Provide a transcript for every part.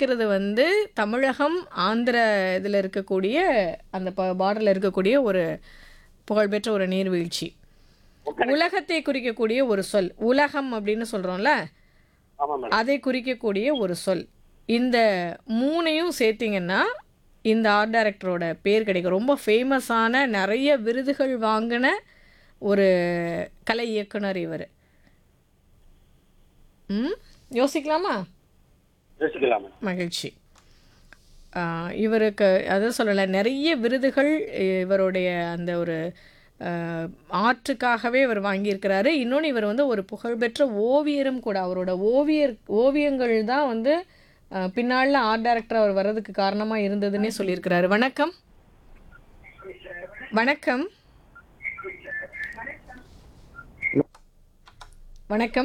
கேட்குறது வந்து தமிழகம் ஆந்திர இதில் இருக்கக்கூடிய அந்த ப பார்டரில் இருக்கக்கூடிய ஒரு புகழ்பெற்ற ஒரு நீர்வீழ்ச்சி உலகத்தை குறிக்கக்கூடிய ஒரு சொல் உலகம் அப்படின்னு சொல்கிறோம்ல ஆமா மேடம் அதை குறிக்கக்கூடிய ஒரு சொல் இந்த மூணையும் சேர்த்திங்கன்னா இந்த ஆர்ட் டைரக்டரோட பேர் கிடைக்கும் ரொம்ப ஃபேமஸான நிறைய விருதுகள் வாங்கின ஒரு கலை இயக்குனர் இவர் ம் யோசிக்கலாமா யோசிக்கலாம் மேடம் மகிழ்ச்சி ஆஹ் இவருக்கு அதான் சொல்லலை நிறைய விருதுகள் இவருடைய அந்த ஒரு ஆஹ், ஆர்ட்டுக்காகவே இவர் வாங்கியிருக்கிறாரு இன்னொன்று இவர் வந்து ஒரு புகழ்பெற்ற ஓவியரும் கூட அவரோட ஓவியர் ஓவியங்கள் தான் வந்து ஆஹ், பின்னால ஆர்ட் டைரக்டர் அவர் வர்றதுக்கு காரணமாக இருந்ததுன்னே சொல்லியிருக்கிறாரு வணக்கம் வணக்கம் வணக்கம்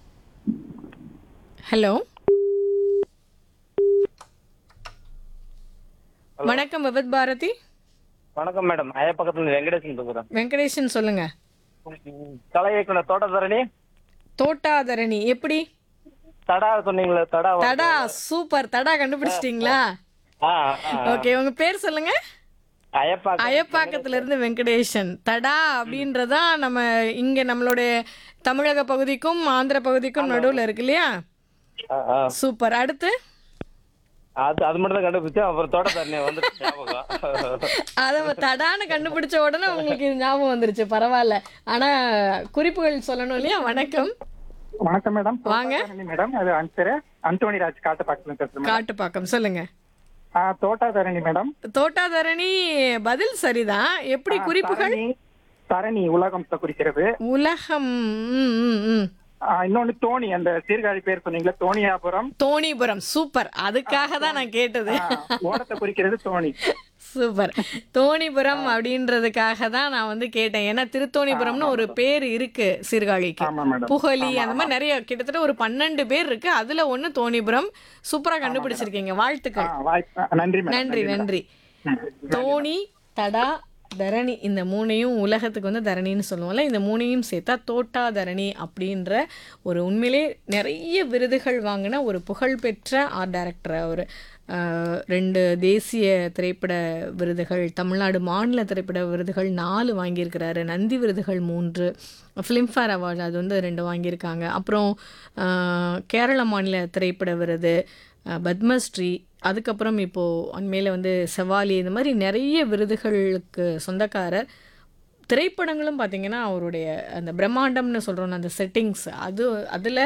ஹலோ வணக்கம் விபத் பாரதி வணக்கம் மேடம் ஐயா பக்கத்துல இருந்து வெங்கடேசன் பேசுறேன் வெங்கடேஷன் சொல்லுங்க கலை இயக்குனர் தோட்டத்தரணி தோட்டாதரணி எப்படி தடா சொன்னீங்களே தடா வ- தடா சூப்பர் தடா கண்டுபிடிச்சிட்டீங்களா ஆ ஆ. ஓகே உங்க பேர் சொல்லுங்க ஐயப்பா அயப்பாக்கத்துல இருந்து வெங்கடேஷன் தடா அப்படின்றதா நம்ம இங்க நம்மளுடைய தமிழக பகுதிக்கும் ஆந்திர பகுதிக்கும் நடுவுல இருக்கு இல்லையா ஆ, ஆ. சூப்பர் அடுத்து அது அது மட்டும் தான் கண்டுபிடிச்சேன் அப்புறம் தோட்டத்தரணி வந்து ஞாபகம் அதை தடான்னு கண்டுபிடிச்ச உடனே உங்களுக்கு இது ஞாபகம் வந்துருச்சு பரவாயில்ல ஆனா குறிப்புகள் சொல்லணும் இல்லையா வணக்கம் வணக்கம் மேடம் வாங்க. தோட்டாதரணி மேடம் அது அன்சரு அந்தோணி ராஜ் காட்டுப்பாக்கத்துல பேசுறேன் மேடம் காட்டுப்பாக்கம் சொல்லுங்க ஆ, தோட்டாதரணி மேடம் தோட்டாதரணி பதில் சரிதான் எப்படி குறிப்புகள் தரணி தரணி உலகம் குறிக்கிறது உலகம் ம், ம், ம். ஆ, இன்னொன்னு தோணி அந்த சீர்காழி பேர் சொன்னீங்களா தோணியாபுரம் தோணிபுரம் சூப்பர் அதுக்காக தான் நான் கேட்டது ஆ, ஓடத்தை குறிக்கிறது தோணி சூப்பர் தோணிபுரம் அப்படின்றதுக்காக தான் நான் வந்து கேட்டேன் ஏன்னா திருத்தோணிபுரம்னு ஒரு பேர் இருக்கு சீர்காழிக்கு ஆமா மேடம் புகழி அந்த மாதிரி நிறைய கிட்டத்தட்ட ஒரு பன்னெண்டு பேர் இருக்கு அதுல ஒண்ணு தோணிபுரம் சூப்பரா கண்டுபிடிச்சிருக்கீங்க ஆ, வாழ்த்துக்கள் வாய்ப்பு ஆ, நன்றி மேடம் நன்றி நன்றி ம். தோணி தடா தரணி இந்த மூணையும் உலகத்துக்கு வந்து தரணின்னு சொல்லுவோம்ல இந்த மூணையும் சேர்த்தா தோட்டா தரணி அப்படின்ற ஒரு உண்மையிலே நிறைய விருதுகள் வாங்கின ஒரு புகழ்பெற்ற ஆர்ட் டைரக்டர் அவர் ரெண்டு தேசிய திரைப்பட விருதுகள் தமிழ்நாடு மாநில திரைப்பட விருதுகள் நாலு வாங்கியிருக்கிறாரு நந்தி விருதுகள் மூன்று ஃபிலிம்ஃபேர் அவார்டு அது வந்து ரெண்டு வாங்கியிருக்காங்க அப்புறம் ஆஹ், கேரள மாநில திரைப்பட விருது அஹ், பத்மஸ்ரீ அதுக்கப்புறம் இப்போது அண்மையில் வந்து செவாலி இந்த மாதிரி நிறைய விருதுகளுக்கு சொந்தக்காரர் திரைப்படங்களும் பார்த்தீங்கன்னா அவருடைய அந்த பிரம்மாண்டம்னு சொல்கிறோம் அந்த செட்டிங்ஸ் அது அதில்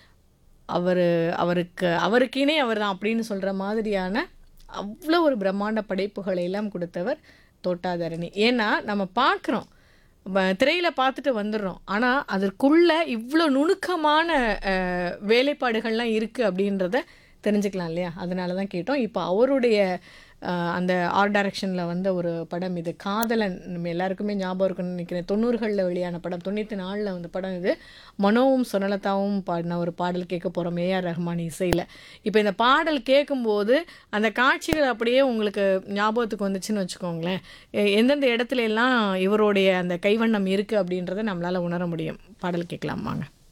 அவர் அவருக்கு அவருக்கேனே அவர் தான் அப்படின்னு சொல்கிற மாதிரியான அவ்வளோ ஒரு பிரம்மாண்ட படைப்புகளை எல்லாம் கொடுத்தவர் தோட்டாதரணி ஏன்னா நம்ம பார்க்குறோம் திரையில் பார்த்துட்டு வந்துடுறோம் ஆனால் அதற்குள்ள இவ்வளோ நுணுக்கமான அஹ், வேலைப்பாடுகள்லாம் இருக்குது அப்படின்றத தெரிஞ்சுக்கலாம் இல்லையா அதனால தான் கேட்டோம் இப்போ அவருடைய அஹ், அந்த ஆர்ட் டைரக்ஷனில் வந்த ஒரு படம் இது காதலன் நம்ம எல்லாருக்குமே ஞாபகம் இருக்குன்னு நினைக்கிறேன் தொண்ணூறுகளில் வெளியான படம் தொண்ணூற்றி நாலில் வந்த படம் இது மனோவும் சொனலதாவும் பாடின ஒரு பாடல் கேட்க போகிறோம் ஏஆர் ரஹ்மான் இசையில் இப்போ இந்த பாடல் கேட்கும்போது அந்த காட்சிகள் அப்படியே உங்களுக்கு ஞாபகத்துக்கு வந்துச்சுன்னு வச்சுக்கோங்களேன் எ- எந்தெந்த இடத்துல எல்லாம் இவருடைய அந்த கைவண்ணம் இருக்குது அப்படின்றத நம்மளால் உணர முடியும் பாடல் கேட்கலாம் வாங்க